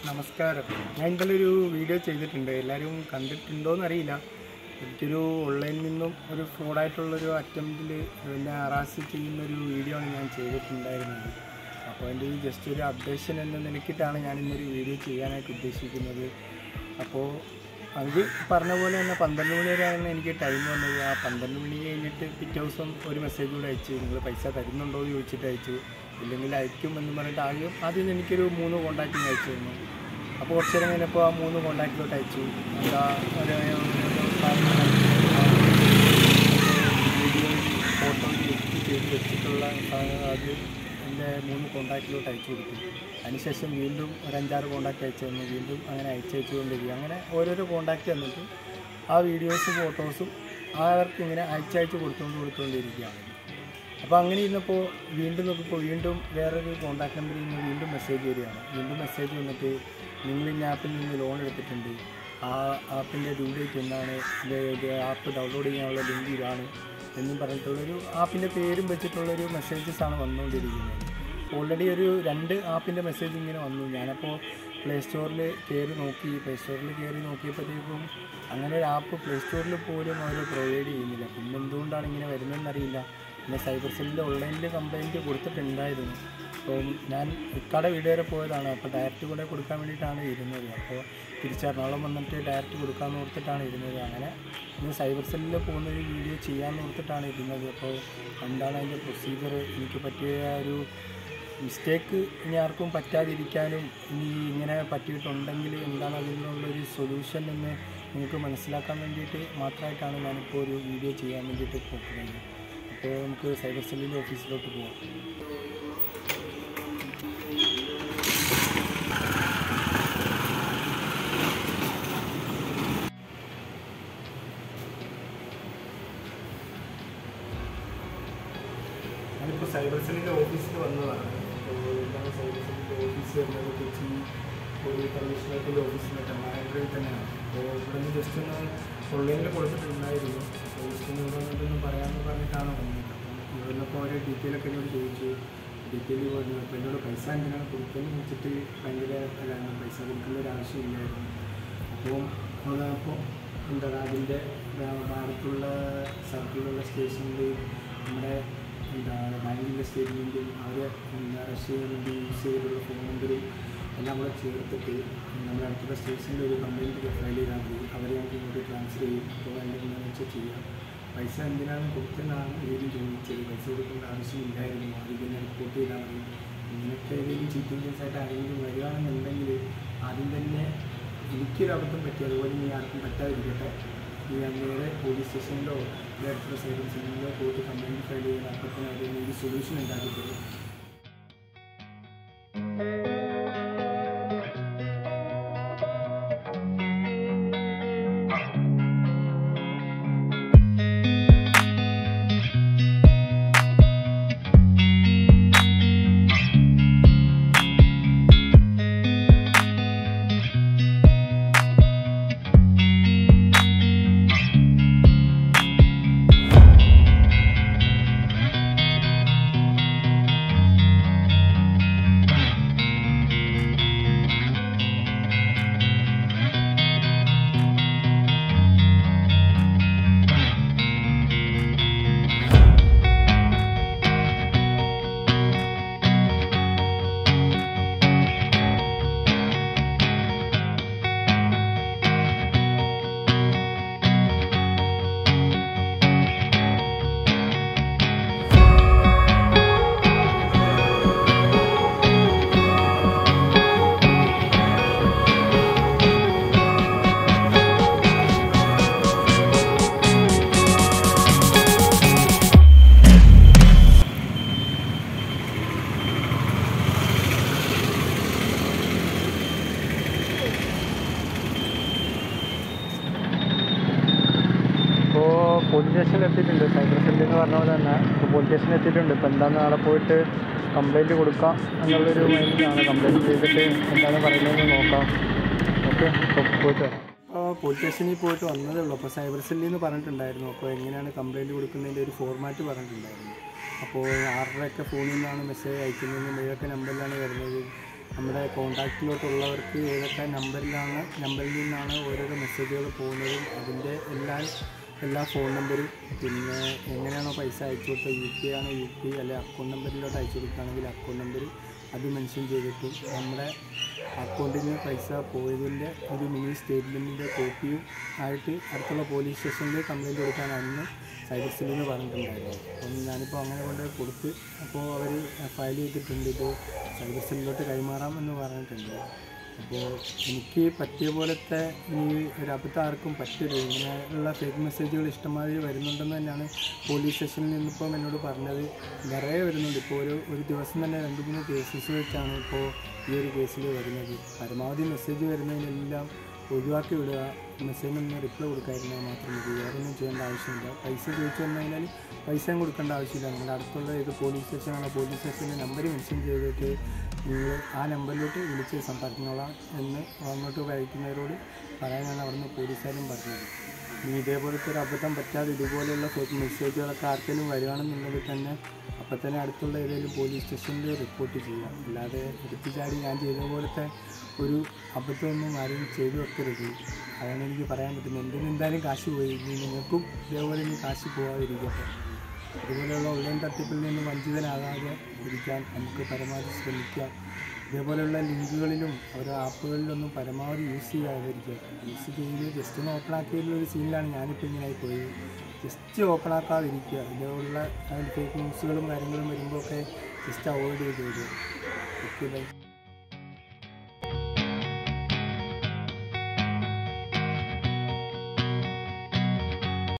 നമസ്കാരം ഞാൻ ഇന്നലെ ഒരു വീഡിയോ ചെയ്തിട്ടുണ്ട് എല്ലാവരും കണ്ടിട്ടുണ്ടോയെന്ന് അറിയില്ല എനിക്കൊരു ഓൺലൈനിൽ നിന്നും ഒരു ഫ്രോഡായിട്ടുള്ളൊരു അറ്റംപ്റ്റിൽ എന്നെ ഹറാസ് ചെയ്യുന്ന ഒരു വീഡിയോ ആണ് ഞാൻ ചെയ്തിട്ടുണ്ടായിരുന്നത് അപ്പോൾ എൻ്റെ ഈ ജസ്റ്റ് ഒരു അപ്ഡേഷൻ എന്ന നിലയ്ക്കിട്ടാണ് ഞാൻ ഇന്നൊരു വീഡിയോ ചെയ്യാനായിട്ട് ഉദ്ദേശിക്കുന്നത് അപ്പോൾ അത് പറഞ്ഞ പോലെ തന്നെ പന്ത്രണ്ട് മണി വരെയാണ് എനിക്ക് ടൈം വന്നത് ആ പന്ത്രണ്ട് മണി കഴിഞ്ഞിട്ട് പിറ്റേ ദിവസം ഒരു മെസ്സേജ് കൂടെ അയച്ചു നിങ്ങൾ പൈസ തരുന്നുണ്ടോ എന്ന് ചോദിച്ചിട്ട് അയച്ചു ഇല്ലെങ്കിൽ അയക്കും എന്ന് പറഞ്ഞിട്ട് ആദ്യം ആദ്യം എനിക്കൊരു മൂന്ന് കോണ്ടാക്റ്റിങ് അയച്ചു തന്നു അപ്പോൾ കുറച്ച് നേരം കഴിഞ്ഞപ്പോൾ ആ മൂന്ന് കോണ്ടാക്റ്റിലോട്ട് അയച്ചു എന്താ ഒരു വീഡിയോ ഫോട്ടോ എഡിറ്റ് ചെയ്ത് വെച്ചിട്ടുള്ള സാധനം അത് എൻ്റെ മൂന്ന് കോണ്ടാക്റ്റിലോട്ട് അയച്ചു കൊടുത്തു അതിനുശേഷം വീണ്ടും ഒരു അഞ്ചാറ് കോണ്ടാക്റ്റ് അയച്ചു തന്നു വീണ്ടും അങ്ങനെ അയച്ചയച്ചുകൊണ്ടിരിക്കും അങ്ങനെ ഓരോരോ കോണ്ടാക്റ്റ് തന്നിട്ട് ആ വീഡിയോസും ഫോട്ടോസും അവർക്ക് ഇങ്ങനെ അയച്ചയച്ച് കൊടുത്തുകൊണ്ട് കൊടുത്തുകൊണ്ടിരിക്കുകയാണ് അപ്പോൾ അങ്ങനെ ഇരുന്നപ്പോൾ വീണ്ടും നോക്കിയപ്പോൾ വീണ്ടും വേറൊരു കോൺടാക്ട് നമ്പറിൽ നിന്ന് വീണ്ടും മെസ്സേജ് വരികയാണ് വീണ്ടും മെസ്സേജ് വന്നിട്ട് നിങ്ങൾ ഇന്ന ആപ്പിൽ നിന്ന് ലോൺ എടുത്തിട്ടുണ്ട് ആ ആപ്പിൻ്റെ ഡ്യൂ ഡേറ്റ് എന്നാണ് ഇത് ആപ്പ് ഡൗൺലോഡ് ചെയ്യാനുള്ള ലിങ്ക് ഇതാണ് എന്നും പറഞ്ഞിട്ടുള്ളൊരു ആപ്പിൻ്റെ പേരും വെച്ചിട്ടുള്ളൊരു മെസ്സേജസ് ആണ് വന്നുകൊണ്ടിരിക്കുന്നത് ഓൾറെഡി ഒരു രണ്ട് ആപ്പിൻ്റെ മെസ്സേജ് ഇങ്ങനെ വന്നു ഞാനപ്പോൾ പ്ലേ സ്റ്റോറിൽ കയറി നോക്കി പ്ലേ സ്റ്റോറിൽ കയറി നോക്കിയപ്പോഴത്തേക്കും അങ്ങനെ ഒരു ആപ്പ് പ്ലേ സ്റ്റോറിൽ പോലും അവർ പ്രൊവൈഡ് ചെയ്യുന്നില്ല പിന്നെ എന്തുകൊണ്ടാണ് ഇങ്ങനെ വരുന്നതെന്നറിയില്ല പിന്നെ സൈബർ സെല്ലിൽ ഓൺലൈനിൽ കംപ്ലയിൻറ്റ് കൊടുത്തിട്ടുണ്ടായിരുന്നു അപ്പം ഞാൻ ഇക്കാടെ വീട് വരെ പോയതാണ് അപ്പോൾ ഡയറക്റ്റ് കൂടെ കൊടുക്കാൻ വേണ്ടിയിട്ടാണ് ഇരുന്നത് അപ്പോൾ തിരിച്ചെറണാകുളം വന്നിട്ട് ഡയറക്റ്റ് കൊടുക്കാമെന്ന് ഓർത്തിട്ടാണ് ഇരുന്നത് അങ്ങനെ ഇന്ന് സൈബർ സെല്ലിൽ പോകുന്ന ഒരു വീഡിയോ ചെയ്യാമെന്ന് ഓർത്തിട്ടാണ് ഇരുന്നത് അപ്പോൾ എന്താണ് അതിൻ്റെ പ്രൊസീജിയർ എനിക്ക് പറ്റിയ ഒരു മിസ്റ്റേക്ക് ഇനി ആർക്കും പറ്റാതിരിക്കാനും ഇനി ഇങ്ങനെ പറ്റിയിട്ടുണ്ടെങ്കിൽ എന്താണ് അതിനുള്ളൊരു സൊല്യൂഷൻ എന്ന് നിങ്ങൾക്ക് മനസ്സിലാക്കാൻ വേണ്ടിയിട്ട് മാത്രമായിട്ടാണ് ഞാനിപ്പോൾ ഒരു വീഡിയോ ചെയ്യാൻ വേണ്ടിയിട്ട് നോക്കുന്നത് അപ്പോൾ നമുക്ക് സൈബർ സെല്ലിൻ്റെ ഓഫീസിലോട്ട് പോകാം ഞാനിപ്പോൾ സൈബർ സെല്ലിൻ്റെ ഓഫീസിൽ വന്നതാണ് അപ്പോൾ എന്താണ് സൈബർ സെല്ലിൻ്റെ ഓഫീസ് എന്നത് കൊച്ചി പോലീസ് കമ്മീഷണറേറ്റിൻ്റെ ഓഫീസിലായിട്ട് മാനേജറിൽ തന്നെയാണ് അപ്പോൾ ഇവിടെ നിന്ന് ജസ്റ്റ് ഒന്ന് ഓൺലൈനിൽ കൊടുത്തിട്ടുണ്ടായിരുന്നു അപ്പോൾ ജസ്റ്റ് ഒന്ന് ഇവിടെ വന്നിട്ടൊന്ന് പറയാമെന്ന് പറഞ്ഞിട്ടാണ് വന്നത് അപ്പം ഇവിടെ വന്നപ്പോൾ അവർ ഡീറ്റെയിൽ ഒക്കെ എന്നോട് ചോദിച്ചു ഡീറ്റെയിൽ പറഞ്ഞു അപ്പോൾ എന്നോട് പൈസ എന്തിനാണ് കൊടുക്കുന്നതെന്ന് വെച്ചിട്ട് ഭയങ്കര അതാണ് പൈസ കൊടുക്കേണ്ട ഒരു ആവശ്യമില്ലായിരുന്നു അപ്പോൾ അപ്പോൾ എന്താണ് അതിൻ്റെ ഭാഗത്തുള്ള സർക്കിളുള്ള സ്റ്റേഷനിൽ നമ്മുടെ എന്താണ് ബാങ്കിൻ്റെ സ്റ്റേറ്റ്മെൻറ്റും അവർ എന്താ അറസ്റ്റ് ചെയ്യാൻ വേണ്ടി യൂസ് ചെയ്തിട്ടുള്ള ഫോൺ നമ്പറും എല്ലാം കൂടെ ചേർത്തിട്ട് നമ്മുടെ അടുത്തുള്ള സ്റ്റേഷനിൽ ഒരു കംപ്ലയിൻറ്റ് ഫയൽ ചെയ്താൽ മതി അവർ ഞങ്ങൾക്ക് ഇങ്ങോട്ട് ട്രാൻസ്ഫർ ചെയ്യും അപ്പോൾ അതിൻ്റെ എന്താണെന്ന് വെച്ചാൽ ചെയ്യാം പൈസ എന്തിനാണ് കൊടുക്കുന്നതാണ് ഏതും ചോദിച്ചത് പൈസ കൊടുക്കേണ്ട ആവശ്യമില്ലായിരുന്നു ആദ്യം തന്നെ റിപ്പോർട്ട് ചെയ്താൽ മതി ഇങ്ങനത്തെ ഏതെങ്കിലും ചീറ്റിംഗ് കേസായിട്ട് ആരെങ്കിലും വരികയാണെന്നുണ്ടെങ്കിൽ ആദ്യം തന്നെ എനിക്കൊരു അബദ്ധം പറ്റി അതുപോലെ ഇനി ആർക്കും പറ്റാതിരിക്കട്ടെ ഈ നേരെ പോലീസ് സ്റ്റേഷനിലോ അടുത്തുള്ള സൈബർ സെല്ലിലോ പോയിട്ട് കംപ്ലയിൻറ്റ് ഫയൽ ചെയ്യാൻ അപ്പോൾ തന്നെ അതിന് ഒരു സൊല്യൂഷൻ ഉണ്ടാക്കി തരും ഇപ്പോൾ പോലീസ് സ്റ്റേഷനിൽ എത്തിയിട്ടുണ്ട് സൈബർ സെല്ലിൽ എന്ന് പറഞ്ഞ പോലെ തന്നെ ഇപ്പോൾ പോലീസ് സ്റ്റേഷനിൽ എത്തിയിട്ടുണ്ട് ഇപ്പോൾ എന്താണെന്ന് നാളെ പോയിട്ട് കംപ്ലയിൻറ്റ് കൊടുക്കാം എന്നുള്ളൊരു മൈൻഡിലാണ് കംപ്ലയിൻറ്റ് ചെയ്തിട്ട് എന്താണ് പറയുന്നതെന്ന് നോക്കാം ഓക്കെ അപ്പോൾ പോയിട്ട് വരാം അപ്പോൾ പോലീസ് സ്റ്റേഷനിൽ പോയിട്ട് വന്നതേ ഉള്ളൂ അപ്പോൾ സൈബർ സെല്ലിൽ നിന്ന് പറഞ്ഞിട്ടുണ്ടായിരുന്നു അപ്പോൾ എങ്ങനെയാണ് കംപ്ലയിൻറ്റ് കൊടുക്കുന്നതിൻ്റെ ഒരു ഫോർമാറ്റ് പറഞ്ഞിട്ടുണ്ടായിരുന്നു അപ്പോൾ ആരുടെയൊക്കെ ഫോണിൽ നിന്നാണ് മെസ്സേജ് അയക്കുന്നതെന്നും ഏതൊക്കെ നമ്പറിലാണ് വരുന്നത് നമ്മുടെ കോണ്ടാക്റ്റിലോട്ടുള്ളവർക്ക് ഏതൊക്കെ നമ്പറിലാണ് നമ്പറിൽ നിന്നാണ് ഓരോരോ മെസ്സേജുകൾ പോകുന്നതും അതിൻ്റെ എല്ലാ എല്ലാ ഫോൺ നമ്പരും പിന്നെ എങ്ങനെയാണോ പൈസ അയച്ചു കൊടുത്തത് യു പി ആണോ യു പി അല്ലെ അക്കൗണ്ട് നമ്പറിലോട്ട് അയച്ചു കൊടുക്കുകയാണെങ്കിൽ അക്കൗണ്ട് നമ്പർ അത് മെൻഷൻ ചെയ്തിട്ടും നമ്മുടെ അക്കൗണ്ടിൽ നിന്ന് പൈസ പോയതിൻ്റെ ഒരു മിനി സ്റ്റേറ്റ്മെൻറ്റിൻ്റെ കോപ്പിയും ആയിട്ട് അടുത്തുള്ള പോലീസ് സ്റ്റേഷനിൽ കംപ്ലയിൻറ്റ് കൊടുക്കാനാണെന്ന് സൈബർ സെല്ലിൽ നിന്ന് പറഞ്ഞിട്ടുണ്ടായിരുന്നു അപ്പം ഞാനിപ്പോൾ അങ്ങനെ കൊണ്ട് കൊടുത്ത് അപ്പോൾ അവർ ഫയൽ ചെയ്തിട്ടുണ്ട് ഇത് സൈബർ സെല്ലിലോട്ട് കൈമാറാം എന്ന് പറഞ്ഞിട്ടുണ്ട് അപ്പോൾ എനിക്ക് പറ്റിയ പോലത്തെ ഈ ഒരു അബദ്ധം ആർക്കും പറ്റരുത് ഇങ്ങനെയുള്ള ഫേക്ക് മെസ്സേജുകൾ ഇഷ്ടംമാതിരി വരുന്നുണ്ടെന്ന് തന്നെയാണ് പോലീസ് സ്റ്റേഷനിൽ നിന്നിപ്പം എന്നോട് പറഞ്ഞത് നിറയെ വരുന്നുണ്ട് ഇപ്പോൾ ഒരു ഒരു ദിവസം തന്നെ രണ്ട് മൂന്ന് കേസസ് വെച്ചാണ് ഇപ്പോൾ ഈ ഒരു കേസിൽ വരുന്നത് പരമാവധി മെസ്സേജ് വരുന്നതിനെല്ലാം ഒഴിവാക്കി വിടുക മെസ്സേജിനൊന്ന് റിപ്ലൈ കൊടുക്കാതിരുന്നാൽ മാത്രം മതി വേറെ ഒന്നും ചെയ്യേണ്ട ആവശ്യമില്ല പൈസ ചോദിച്ചു വന്നു കഴിഞ്ഞാൽ പൈസയും കൊടുക്കേണ്ട ആവശ്യമില്ല നിങ്ങളുടെ അടുത്തുള്ള ഏത് പോലീസ് സ്റ്റേഷനാണോ പോലീസ് സ്റ്റേഷൻ്റെ നമ്പർ മെൻഷൻ ചെയ്തിട്ട് നിങ്ങൾ ആ നമ്പറിലോട്ട് വിളിച്ച് സംസാരിക്കുന്നോളാം എന്ന് അങ്ങോട്ട് കഴിക്കുന്നവരോട് പറയാനാണ് അവിടുന്ന് പോലീസുകാരും പറഞ്ഞത് ഇനി ഇതേപോലത്തെ ഒരു അബദ്ധം പറ്റാതെ ഇതുപോലെയുള്ള ഫേക്ക് മെസ്സേജുകളൊക്കെ ആർക്കെങ്കിലും വരികയാണെന്നുണ്ടെങ്കിൽ തന്നെ അപ്പം തന്നെ അടുത്തുള്ള ഏതെങ്കിലും പോലീസ് സ്റ്റേഷനിൽ റിപ്പോർട്ട് ചെയ്യാം അല്ലാതെ എടുത്തു ചാടി ഞാൻ ചെയ്ത പോലത്തെ ഒരു അബദ്ധമൊന്നും ആരും ചെയ്തു വെക്കരുത് അതാണ് എനിക്ക് പറയാൻ പറ്റുന്നത് എൻ്റെ കയ്യിൽ നിന്ന് എന്തായാലും കാശ് പോയി ഇനി നിങ്ങൾക്കും ഇതേപോലെ ഇനി കാശ് പോകാതിരിക്കട്ടെ ഇതുപോലെയുള്ള ഓൺലൈൻ തട്ടിപ്പിൽ നിന്ന് വഞ്ചിതനാകാതെ ഇരിക്കാൻ നമുക്ക് പരമാവധി ശ്രമിക്കാം ഇതേപോലെയുള്ള ലിങ്കുകളിലും ഓരോ ആപ്പുകളിലൊന്നും പരമാവധി യൂസ് ചെയ്യാതിരിക്കുക യൂസ് ചെയ്യുന്നത് ജസ്റ്റ് ഒന്ന് ഓപ്പൺ ആക്കിയതിലുള്ള ഒരു സീനിലാണ് ഞാനിപ്പോൾ ഇങ്ങനെ പോയത് ജസ്റ്റ് ഓപ്പൺ ആക്കാതിരിക്കുക ഇതേപോലുള്ള ഫേക്ക് ന്യൂസുകളും കാര്യങ്ങളും വരുമ്പോൾ ഒക്കെ ജസ്റ്റ് അവോയ്ഡ് ചെയ്ത് വരിക ഓക്കെ ബൈ